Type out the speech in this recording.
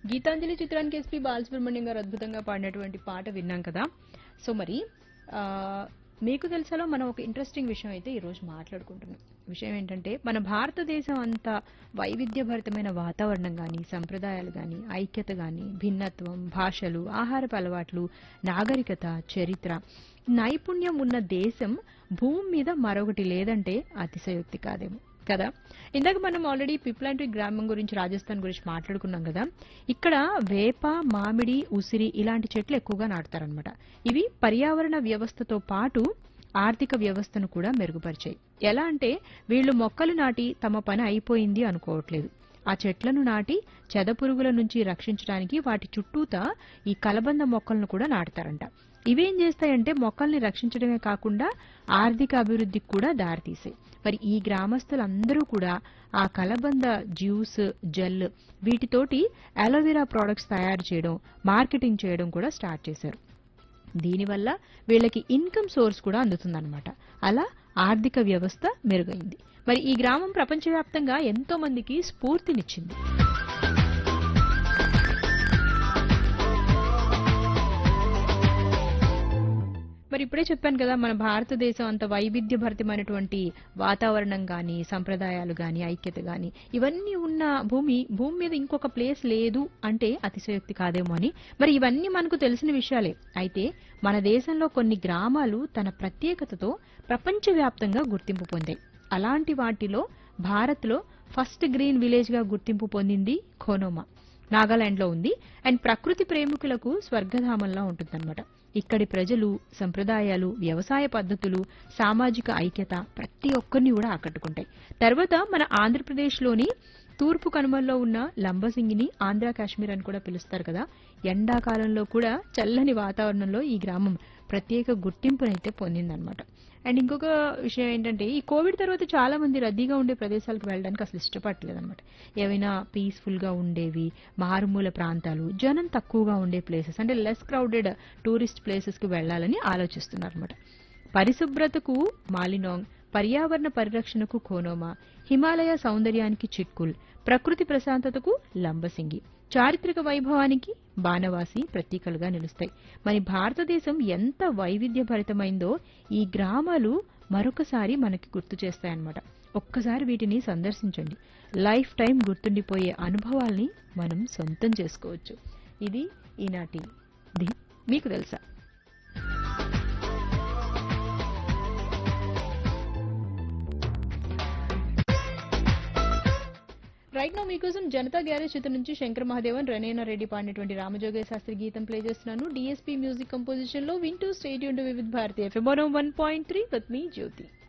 గీతాంజలి చిత్రానికి ఎస్పీ బాలసుబ్రహ్మణ్యం గారు అద్భుతంగా పాడినటువంటి పాట విన్నాం కదా సో మరి ఆ, మీకు తెలుసాలో మనం ఒక ఇంట్రెస్టింగ్ విషయం అయితే ఈరోజు మాట్లాడుకుంటున్నాం విషయం ఏంటంటే మన భారతదేశం అంతా వైవిధ్యభరితమైన వాతావరణం కానీ సంప్రదాయాలు కానీ ఐక్యత కానీ భిన్నత్వం భాషలు ఆహారపు అలవాట్లు నాగరికత చరిత్ర నైపుణ్యం ఉన్న దేశం భూమి మీద మరొకటి లేదంటే అతిశయోక్తి కాదేమో కదా ఇందాక మనం ఆల్రెడీ పిప్లాంటి గ్రామం గురించి రాజస్థాన్ గురించి మాట్లాడుకున్నాం కదా ఇక్కడ వేప మామిడి ఉసిరి ఇలాంటి చెట్లు ఎక్కువగా నాటుతారనమాట ఇవి పర్యావరణ వ్యవస్థతో పాటు ఆర్థిక వ్యవస్థను కూడా మెరుగుపరిచాయి ఎలా అంటే వీళ్ళు మొక్కలు నాటి తమ పని అయిపోయింది అనుకోవట్లేదు ఆ చెట్లను నాటి చెదపురుగుల నుంచి రక్షించడానికి వాటి చుట్టూతా ఈ కలబంద మొక్కలను కూడా నాటుతారంట ఇవేం చేస్తాయంటే మొక్కల్ని రక్షించడమే కాకుండా ఆర్థిక అభివృద్ధికి కూడా దారితీసాయి మరి ఈ గ్రామస్తులందరూ కూడా ఆ కలబంద జ్యూస్ జెల్ వీటితోటి అలోవెరా ప్రోడక్ట్స్ తయారు చేయడం మార్కెటింగ్ చేయడం కూడా స్టార్ట్ చేశారు దీనివల్ల వీళ్ళకి ఇన్కమ్ సోర్స్ కూడా అందుతుందన్నమాట అలా ఆర్థిక వ్యవస్థ మెరుగైంది మరి ఈ గ్రామం ప్రపంచవ్యాప్తంగా ఎంతో మందికి స్ఫూర్తినిచ్చింది మరి ఇప్పుడే చెప్పాను కదా మన భారతదేశం అంత వైవిధ్యభరితమైనటువంటి వాతావరణం గాని సంప్రదాయాలు గాని ఐక్యత గాని ఇవన్నీ ఉన్న భూమి భూమి మీద ఇంకొక ప్లేస్ లేదు అంటే అతిశయోక్తి కాదేమో అని మరి ఇవన్నీ మనకు తెలిసిన విషయాలే అయితే మన దేశంలో కొన్ని గ్రామాలు తన ప్రత్యేకతతో ప్రపంచవ్యాప్తంగా గుర్తింపు పొందాయి అలాంటి వాటిలో భారత్లో ఫస్ట్ గ్రీన్ విలేజ్ గా గుర్తింపు పొందింది ఖోనోమా నాగాలాండ్ లో ఉంది అండ్ ప్రకృతి ప్రేమికులకు స్వర్గధామంలా ఉంటుందన్నమాట ఇక్కడి ప్రజలు సంప్రదాయాలు వ్యవసాయ పద్ధతులు సామాజిక ఐక్యత ప్రతి ఒక్కరిని కూడా ఆకట్టుకుంటాయి తర్వాత మన ఆంధ్రప్రదేశ్లోని తూర్పు కనుమల్లో ఉన్న లంబసింగిని ఆంధ్ర కాశ్మీర్ అని కూడా పిలుస్తారు కదా ఎండాకాలంలో కూడా చల్లని వాతావరణంలో ఈ గ్రామం ప్రత్యేక గుర్తింపునైతే పొందిందనమాట అండ్ ఇంకొక విషయం ఏంటంటే ఈ కోవిడ్ తర్వాత చాలా మంది రద్దీగా ఉండే ప్రదేశాలకు వెళ్ళడానికి అసలు ఇష్టపడలేదు అనమాట ఏవైనా పీస్ఫుల్ గా ఉండేవి మారుమూల ప్రాంతాలు జనం తక్కువగా ఉండే ప్లేసెస్ అంటే లెస్ క్రౌడెడ్ టూరిస్ట్ ప్లేసెస్ కి వెళ్ళాలని ఆలోచిస్తున్నారు అనమాట పరిశుభ్రతకు మాలినాంగ్ పర్యావరణ పరిరక్షణకు ఖోనోమా హిమాలయ సౌందర్యానికి చిట్కుల్ ప్రకృతి ప్రశాంతతకు లంబసింగి చారిత్రక వైభవానికి బాణవాసి ప్రతీకలుగా నిలుస్తాయి మరి భారతదేశం ఎంత వైవిధ్యభరితమైందో ఈ గ్రామాలు మరొకసారి మనకి గుర్తు చేస్తాయన్నమాట ఒక్కసారి వీటిని సందర్శించండి లైఫ్ టైం గుర్తుండిపోయే అనుభవాల్ని మనం సొంతం చేసుకోవచ్చు ఇది ఈనాటి ది మీకు తెలుసా రైట్ నో మీకోసం జనతా గ్యారేజ్ చిత్రం నుంచి శంకర్ మహాదేవన్ రణేనా రెడ్డి పాడినటువంటి రామజోగయ్య శాస్త్రి గీతం ప్లే చేస్తున్నాను డిఎస్పీ మ్యూజిక్ కంపోజిషన్ లో వింటూ stadium Vividh Bharati FM one point three with మీ జ్యోతి